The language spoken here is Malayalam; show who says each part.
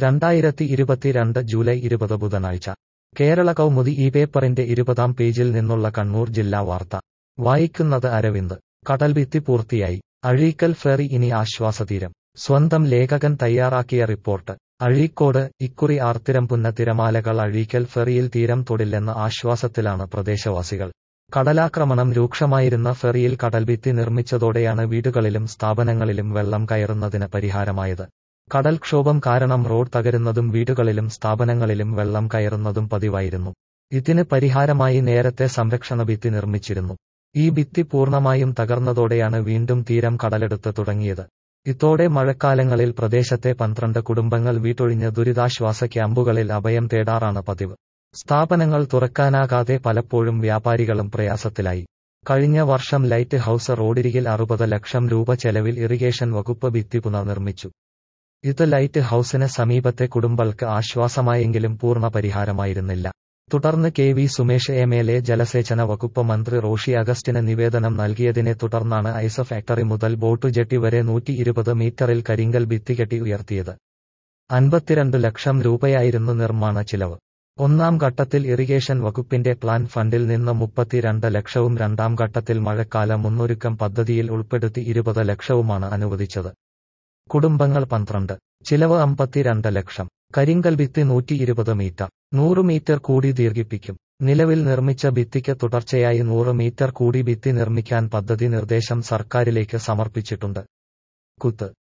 Speaker 1: രണ്ടായിരത്തി ഇരുപത്തിരണ്ട് ജൂലൈ ഇരുപത് ബുധനാഴ്ച കേരള കൗമുദി ഈ പേപ്പറിന്റെ ഇരുപതാം പേജിൽ നിന്നുള്ള കണ്ണൂർ ജില്ലാ വാർത്ത വായിക്കുന്നത് അരവിന്ദ് കടൽഭിത്തി പൂർത്തിയായി അഴീക്കൽ ഫെറി ഇനി ആശ്വാസതീരം സ്വന്തം ലേഖകൻ തയ്യാറാക്കിയ റിപ്പോർട്ട് അഴീക്കോട് ഇക്കുറി ആർത്തിരമ്പുന്ന തിരമാലകൾ അഴീക്കൽ ഫെറിയിൽ തീരം തൊടില്ലെന്ന ആശ്വാസത്തിലാണ് പ്രദേശവാസികൾ കടലാക്രമണം രൂക്ഷമായിരുന്ന ഫെറിയിൽ കടൽഭിത്തി നിർമ്മിച്ചതോടെയാണ് വീടുകളിലും സ്ഥാപനങ്ങളിലും വെള്ളം കയറുന്നതിന് പരിഹാരമായത് കടൽക്ഷോഭം കാരണം റോഡ് തകരുന്നതും വീടുകളിലും സ്ഥാപനങ്ങളിലും വെള്ളം കയറുന്നതും പതിവായിരുന്നു ഇതിന് പരിഹാരമായി നേരത്തെ സംരക്ഷണ ഭിത്തി നിർമ്മിച്ചിരുന്നു ഈ ഭിത്തി പൂർണ്ണമായും തകർന്നതോടെയാണ് വീണ്ടും തീരം കടലെടുത്ത് തുടങ്ങിയത് ഇതോടെ മഴക്കാലങ്ങളിൽ പ്രദേശത്തെ പന്ത്രണ്ട് കുടുംബങ്ങൾ വീട്ടൊഴിഞ്ഞ് ദുരിതാശ്വാസ ക്യാമ്പുകളിൽ അഭയം തേടാറാണ് പതിവ് സ്ഥാപനങ്ങൾ തുറക്കാനാകാതെ പലപ്പോഴും വ്യാപാരികളും പ്രയാസത്തിലായി കഴിഞ്ഞ വർഷം ലൈറ്റ് ഹൌസ് റോഡിരികിൽ അറുപത് ലക്ഷം രൂപ ചെലവിൽ ഇറിഗേഷൻ വകുപ്പ് ഭിത്തി പുനർനിർമ്മിച്ചു ഇത് ലൈറ്റ് ഹൌസിന് സമീപത്തെ കുടുംബങ്ങൾക്ക് ആശ്വാസമായെങ്കിലും പൂർണ്ണ പരിഹാരമായിരുന്നില്ല തുടർന്ന് K V Sumesh M L A ജലസേചന വകുപ്പ് മന്ത്രി റോഷി അഗസ്റ്റിന് നിവേദനം നൽകിയതിനെ തുടർന്നാണ് ഐസ് ഫാക്ടറി മുതൽ ബോട്ട് ജെട്ടി വരെ നൂറ്റി ഇരുപത് മീറ്ററിൽ കരിങ്കൽ ഭിത്തി കെട്ടി ഉയർത്തിയത് അൻപത്തിരണ്ട് ലക്ഷം രൂപയായിരുന്നു നിർമ്മാണ ചിലവ് ഒന്നാം ഘട്ടത്തിൽ ഇറിഗേഷൻ വകുപ്പിന്റെ പ്ലാൻ ഫണ്ടിൽ നിന്ന് മുപ്പത്തിരണ്ട് ലക്ഷവും രണ്ടാം ഘട്ടത്തിൽ മഴക്കാല മുന്നൊരുക്കം പദ്ധതിയിൽ ഉൾപ്പെടുത്തി ഇരുപത് ലക്ഷവുമാണ് അനുവദിച്ചത് കുടുംബങ്ങൾ പന്ത്രണ്ട് ചിലവ് അമ്പത്തിരണ്ട് ലക്ഷം കരിങ്കൽ ഭിത്തി നൂറ്റി ഇരുപത് മീറ്റർ നൂറ് മീറ്റർ കൂടി ദീർഘിപ്പിക്കും നിലവിൽ നിർമ്മിച്ച ഭിത്തിക്ക് തുടർച്ചയായി നൂറ് മീറ്റർ കൂടി ഭിത്തി നിർമ്മിക്കാൻ പദ്ധതി നിർദ്ദേശം സർക്കാരിലേക്ക് സമർപ്പിച്ചിട്ടുണ്ട് കുത്ത്